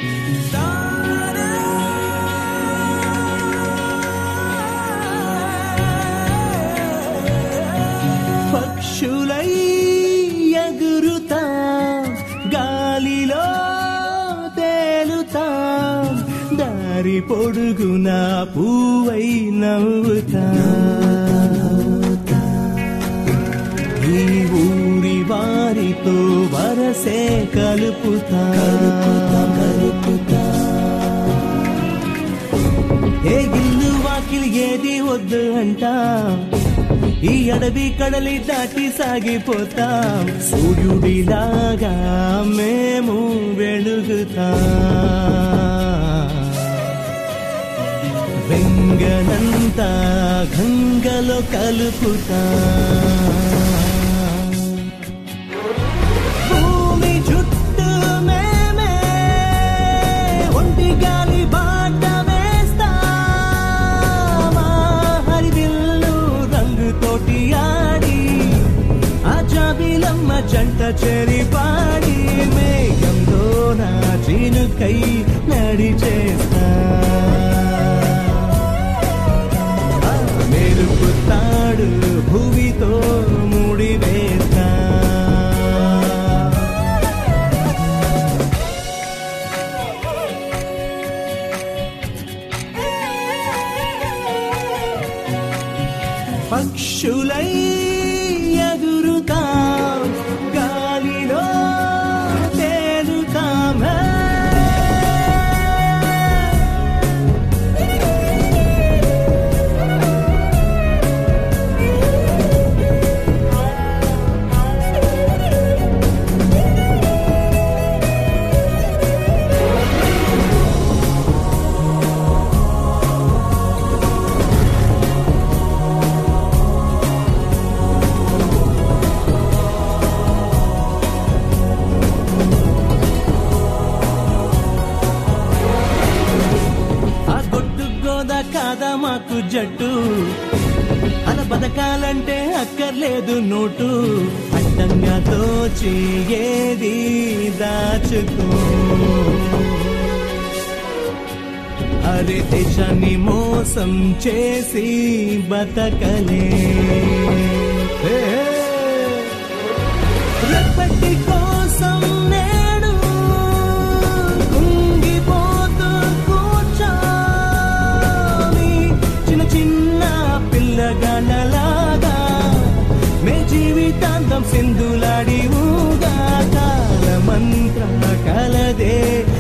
పక్షులై ఎగురుతాం గాలిలో తేలుతాం దారి పొడుగున పూవై నవ్వుతాం ఈ ఊరి వారితో వరసే కలుపుతా ఏ ఇల్లు వాకిలి ఏది వద్దు అంటా ఈ అడవి కడలి దాటి సాగిపోతాం సూర్యుడిలాగా మేము వెలుగుతాం వెంగనంతా గంగలో కలుపుతా భూమి చుట్టూ మేమే ఒంటి గాలి బాట వేస్తామా హరివిల్లు రంగుతోటి ఆడి ఆ జాబిలమ్మ జంట చెరి పాడి మేఘంలో నా చినుకై నడిచేస్తా మెరుపుతాడు భూమితో ముడివేస్తా పక్షులై ఎగురుతాం గాలిలో తేలుతాం హే. ఆ గొడ్డు గోద కాదా మాకు జట్టు అలా బతకాలంటే అక్కర్లేదు నోటు అడ్డంగా దోచి ఏది దాచుకో అరే దేశాన్ని మోసం చేసి బతకలే ఏ, రెప్పటి కోసం నేడు కుంగిపోతూ కూర్చోని చిన్న చిన్న పిల్లగాళ్ళలాగా మే జీవితాంతం సింధులాడి ఊగా కాలమంత్ర కలదే